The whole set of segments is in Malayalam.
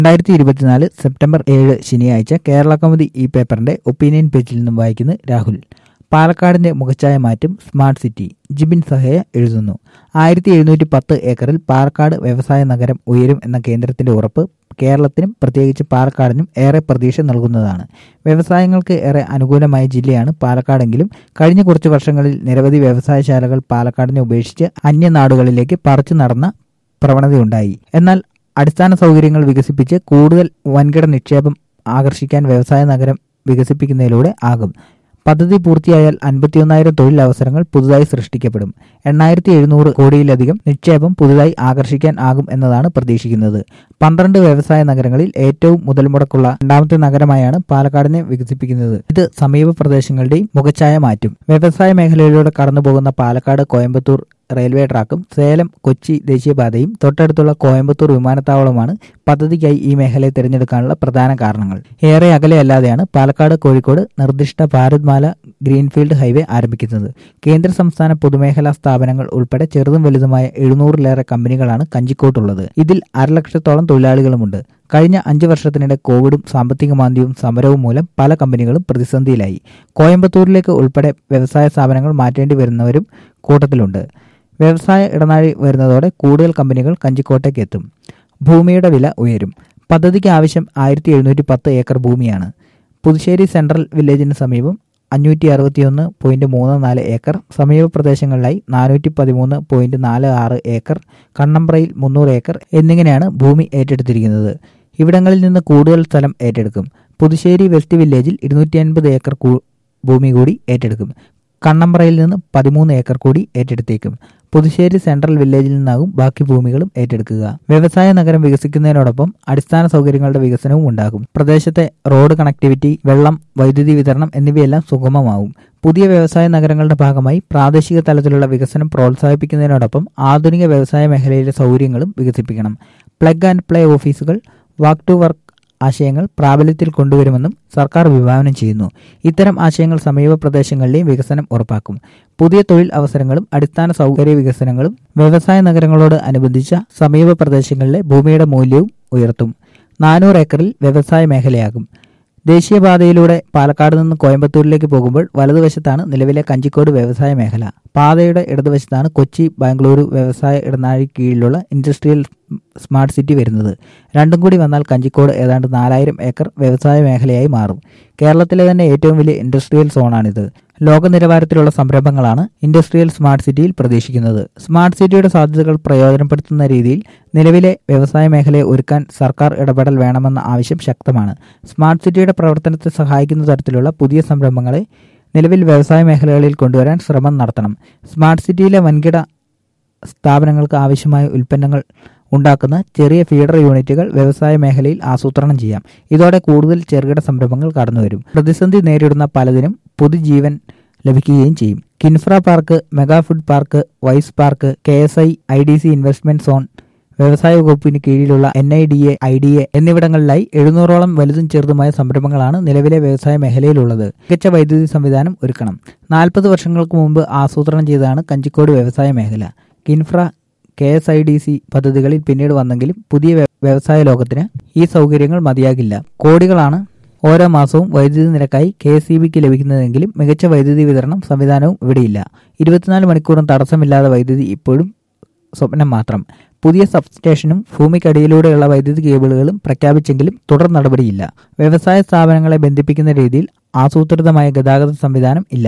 രണ്ടായിരത്തി ഇരുപത്തിനാല് സെപ്റ്റംബർ ഏഴ് ശനിയാഴ്ച കേരള കൗമുദി ഈ പേപ്പറിന്റെ ഒപ്പീനിയൻ പേജിൽ നിന്നും വായിക്കുന്നത് രാഹുൽ പാലക്കാടിന്റെ മുഖച്ഛായ മാറ്റും സ്മാർട്ട് സിറ്റി ജിബിൻ സഹയ എഴുതുന്നു ആയിരത്തി എഴുന്നൂറ്റി പത്ത് ഏക്കറിൽ പാലക്കാട് വ്യവസായ നഗരം ഉയരും എന്ന കേന്ദ്രത്തിന്റെ ഉറപ്പ് കേരളത്തിനും പ്രത്യേകിച്ച് പാലക്കാടിനും ഏറെ പ്രതീക്ഷ നൽകുന്നതാണ് വ്യവസായങ്ങൾക്ക് ഏറെ അനുകൂലമായ ജില്ലയാണ് പാലക്കാടെങ്കിലും കഴിഞ്ഞ കുറച്ച് വർഷങ്ങളിൽ നിരവധി വ്യവസായശാലകൾ പാലക്കാടിനെ ഉപേക്ഷിച്ച് അന്യനാടുകളിലേക്ക് പറിച്ചു നടന്ന പ്രവണതയുണ്ടായി എന്നാൽ അടിസ്ഥാന സൗകര്യങ്ങൾ വികസിപ്പിച്ച് കൂടുതൽ വൻകിട നിക്ഷേപം ആകർഷിക്കാൻ വ്യവസായ നഗരം വികസിപ്പിക്കുന്നതിലൂടെ ആകും പദ്ധതി പൂർത്തിയായാൽ അൻപത്തിയൊന്നായിരം തൊഴിലവസരങ്ങൾ പുതുതായി സൃഷ്ടിക്കപ്പെടും എണ്ണായിരത്തി എഴുന്നൂറ് കോടിയിലധികം നിക്ഷേപം പുതുതായി ആകർഷിക്കാൻ ആകും എന്നതാണ് പ്രതീക്ഷിക്കുന്നത് പന്ത്രണ്ട് വ്യവസായ നഗരങ്ങളിൽ ഏറ്റവും മുതൽ മുടക്കുള്ള രണ്ടാമത്തെ നഗരമായാണ് പാലക്കാടിനെ വികസിപ്പിക്കുന്നത് ഇത് സമീപ പ്രദേശങ്ങളുടെയും മുഖച്ഛായ മാറ്റും വ്യവസായ മേഖലയിലൂടെ കടന്നുപോകുന്ന പാലക്കാട് കോയമ്പത്തൂർ റെയിൽവേ ട്രാക്കും സേലം കൊച്ചി ദേശീയപാതയും തൊട്ടടുത്തുള്ള കോയമ്പത്തൂർ വിമാനത്താവളവുമാണ് പദ്ധതിക്കായി ഈ മേഖലയെ തിരഞ്ഞെടുക്കാനുള്ള പ്രധാന കാരണങ്ങൾ ഏറെ അകലെയല്ലാതെയാണ് പാലക്കാട് കോഴിക്കോട് നിർദ്ദിഷ്ട ഭാരത്മാല ഗ്രീൻഫീൽഡ് ഹൈവേ ആരംഭിക്കുന്നത് കേന്ദ്ര സംസ്ഥാന പൊതുമേഖലാ സ്ഥാപനങ്ങൾ ഉൾപ്പെടെ ചെറുതും വലുതുമായ എഴുന്നൂറിലേറെ കമ്പനികളാണ് കഞ്ചിക്കോട്ടുള്ളത് ഇതിൽ അരലക്ഷത്തോളം തൊഴിലാളികളുമുണ്ട് കഴിഞ്ഞ അഞ്ചു വർഷത്തിനിടെ കോവിഡും സാമ്പത്തിക മാന്ദ്യവും സമരവും മൂലം പല കമ്പനികളും പ്രതിസന്ധിയിലായി കോയമ്പത്തൂരിലേക്ക് ഉൾപ്പെടെ വ്യവസായ സ്ഥാപനങ്ങൾ മാറ്റേണ്ടി വരുന്നവരും കൂട്ടത്തിലുണ്ട് വ്യവസായ ഇടനാഴി വരുന്നതോടെ കൂടുതൽ കമ്പനികൾ കഞ്ചിക്കോട്ടേക്ക് എത്തും ഭൂമിയുടെ വില ഉയരും പദ്ധതിക്ക് ആവശ്യം ആയിരത്തി എഴുന്നൂറ്റി പത്ത് ഏക്കർ ഭൂമിയാണ് പുതുശ്ശേരി സെൻട്രൽ വില്ലേജിന് സമീപം അഞ്ഞൂറ്റി അറുപത്തിയൊന്ന് പോയിന്റ് മൂന്ന് നാല് ഏക്കർ സമീപ പ്രദേശങ്ങളിലായി നാനൂറ്റി പതിമൂന്ന് പോയിന്റ് നാല് ആറ് ഏക്കർ കണ്ണമ്പ്രയിൽ മുന്നൂറ് ഏക്കർ എന്നിങ്ങനെയാണ് ഭൂമി ഏറ്റെടുത്തിരിക്കുന്നത് ഇവിടങ്ങളിൽ നിന്ന് കൂടുതൽ സ്ഥലം ഏറ്റെടുക്കും പുതുശ്ശേരി വെസ്റ്റ് വില്ലേജിൽ ഇരുന്നൂറ്റി അൻപത് ഏക്കർ ഭൂമി കൂടി ഏറ്റെടുക്കും കണ്ണമ്പ്രയിൽ നിന്ന് പതിമൂന്ന് ഏക്കർ കൂടി ഏറ്റെടുത്തേക്കും പുതുശ്ശേരി സെൻട്രൽ വില്ലേജിൽ നിന്നാകും ബാക്കി ഭൂമികളും ഏറ്റെടുക്കുക വ്യവസായ നഗരം വികസിക്കുന്നതിനോടൊപ്പം അടിസ്ഥാന സൗകര്യങ്ങളുടെ വികസനവും ഉണ്ടാകും പ്രദേശത്തെ റോഡ് കണക്ടിവിറ്റി വെള്ളം വൈദ്യുതി വിതരണം എന്നിവയെല്ലാം സുഗമമാവും പുതിയ വ്യവസായ നഗരങ്ങളുടെ ഭാഗമായി പ്രാദേശിക തലത്തിലുള്ള വികസനം പ്രോത്സാഹിപ്പിക്കുന്നതിനോടൊപ്പം ആധുനിക വ്യവസായ മേഖലയിലെ സൗകര്യങ്ങളും വികസിപ്പിക്കണം പ്ലഗ് ആൻഡ് പ്ലേ ഓഫീസുകൾ വാക്ക് ടു വർക്ക് ആശയങ്ങൾ പ്രാബല്യത്തിൽ കൊണ്ടുവരുമെന്നും സർക്കാർ വിഭാവനം ചെയ്യുന്നു ഇത്തരം ആശയങ്ങൾ സമീപ പ്രദേശങ്ങളിലെയും വികസനം ഉറപ്പാക്കും പുതിയ തൊഴിൽ അവസരങ്ങളും അടിസ്ഥാന സൗകര്യ വികസനങ്ങളും വ്യവസായ നഗരങ്ങളോട് അനുബന്ധിച്ച സമീപ പ്രദേശങ്ങളിലെ ഭൂമിയുടെ മൂല്യവും ഉയർത്തും നാനൂറ് ഏക്കറിൽ വ്യവസായ മേഖലയാകും ദേശീയപാതയിലൂടെ പാലക്കാട് നിന്ന് കോയമ്പത്തൂരിലേക്ക് പോകുമ്പോൾ വലതുവശത്താണ് നിലവിലെ കഞ്ചിക്കോട് വ്യവസായ മേഖല പാതയുടെ ഇടതുവശത്താണ് കൊച്ചി ബാംഗ്ലൂരു വ്യവസായ ഇടനാഴി കീഴിലുള്ള ഇൻഡസ്ട്രിയൽ സ്മാർട്ട് സിറ്റി വരുന്നത് രണ്ടും കൂടി വന്നാൽ കഞ്ചിക്കോട് ഏതാണ്ട് നാലായിരം ഏക്കർ വ്യവസായ മേഖലയായി മാറും കേരളത്തിലെ തന്നെ ഏറ്റവും വലിയ ഇൻഡസ്ട്രിയൽ സോണാണിത് ലോക നിലവാരത്തിലുള്ള സംരംഭങ്ങളാണ് ഇൻഡസ്ട്രിയൽ സ്മാർട്ട് സിറ്റിയിൽ പ്രതീക്ഷിക്കുന്നത് സ്മാർട്ട് സിറ്റിയുടെ സാധ്യതകൾ പ്രയോജനപ്പെടുത്തുന്ന രീതിയിൽ നിലവിലെ വ്യവസായ മേഖലയെ ഒരുക്കാൻ സർക്കാർ ഇടപെടൽ വേണമെന്ന ആവശ്യം ശക്തമാണ് സ്മാർട്ട് സിറ്റിയുടെ പ്രവർത്തനത്തെ സഹായിക്കുന്ന തരത്തിലുള്ള പുതിയ സംരംഭങ്ങളെ നിലവിൽ വ്യവസായ മേഖലകളിൽ കൊണ്ടുവരാൻ ശ്രമം നടത്തണം സ്മാർട്ട് സിറ്റിയിലെ വൻകിട സ്ഥാപനങ്ങൾക്ക് ആവശ്യമായ ഉൽപ്പന്നങ്ങൾ ഉണ്ടാക്കുന്ന ചെറിയ ഫീഡർ യൂണിറ്റുകൾ വ്യവസായ മേഖലയിൽ ആസൂത്രണം ചെയ്യാം ഇതോടെ കൂടുതൽ ചെറുകിട സംരംഭങ്ങൾ കടന്നുവരും പ്രതിസന്ധി നേരിടുന്ന പലതിനും പുതുജീവൻ ലഭിക്കുകയും ചെയ്യും Kinfra park mega food park wise park K S I I D C investment zone വ്യവസായ വകുപ്പിന് കീഴിലുള്ള N I D A I D A എന്നിവിടങ്ങളിലായി എഴുന്നൂറോളം വലുതും ചെറുതുമായ സംരംഭങ്ങളാണ് നിലവിലെ വ്യവസായ മേഖലയിലുള്ളത് മികച്ച വൈദ്യുതി സംവിധാനം ഒരുക്കണം നാൽപ്പത് വർഷങ്ങൾക്ക് മുമ്പ് ആസൂത്രണം ചെയ്തതാണ് കഞ്ചിക്കോട് വ്യവസായ മേഖല Kinfra K S I D C പദ്ധതികളിൽ പിന്നീട് വന്നെങ്കിലും പുതിയ വ്യവസായ ലോകത്തിന് ഈ സൗകര്യങ്ങൾ മതിയാകില്ല കോടികളാണ് ഓരോ മാസവും വൈദ്യുതി നിരക്കായി കെ എസ് ഇ ബിക്ക് ലഭിക്കുന്നതെങ്കിലും മികച്ച വൈദ്യുതി വിതരണം സംവിധാനവും ഇവിടെയില്ല ഇരുപത്തിനാല് മണിക്കൂറും തടസ്സമില്ലാതെ വൈദ്യുതി ഇപ്പോഴും സ്വപ്നം മാത്രം പുതിയ സബ്സ്റ്റേഷനും ഭൂമിക്കടിയിലൂടെയുള്ള വൈദ്യുതി കേബിളുകളും പ്രഖ്യാപിച്ചെങ്കിലും തുടർ നടപടിയില്ല വ്യവസായ സ്ഥാപനങ്ങളെ ബന്ധിപ്പിക്കുന്ന രീതിയിൽ ആസൂത്രിതമായ ഗതാഗത സംവിധാനം ഇല്ല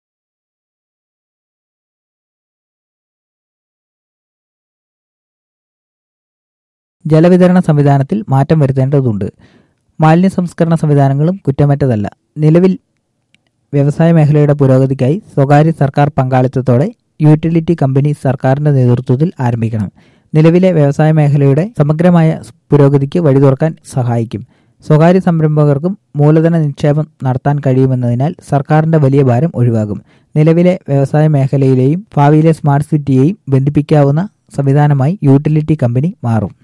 ജലവിതരണ സംവിധാനത്തിൽ മാറ്റം വരുത്തേണ്ടതുണ്ട് മാലിന്യ സംസ്കരണ സംവിധാനങ്ങളും കുറ്റമറ്റതല്ല നിലവിൽ വ്യവസായ മേഖലയുടെ പുരോഗതിക്കായി സ്വകാര്യ സർക്കാർ പങ്കാളിത്തത്തോടെ യൂട്ടിലിറ്റി കമ്പനി സർക്കാരിന്റെ നേതൃത്വത്തിൽ ആരംഭിക്കണം നിലവിലെ വ്യവസായ മേഖലയുടെ സമഗ്രമായ പുരോഗതിക്ക് വഴി തുറക്കാൻ സഹായിക്കും സ്വകാര്യ സംരംഭകർക്കും മൂലധന നിക്ഷേപം നടത്താൻ കഴിയുമെന്നതിനാൽ സർക്കാരിന്റെ വലിയ ഭാരം ഒഴിവാകും നിലവിലെ വ്യവസായ മേഖലയിലെയും ഭാവിയിലെ സ്മാർട്ട് സിറ്റിയെയും ബന്ധിപ്പിക്കാവുന്ന സംവിധാനമായി യൂട്ടിലിറ്റി കമ്പനി മാറും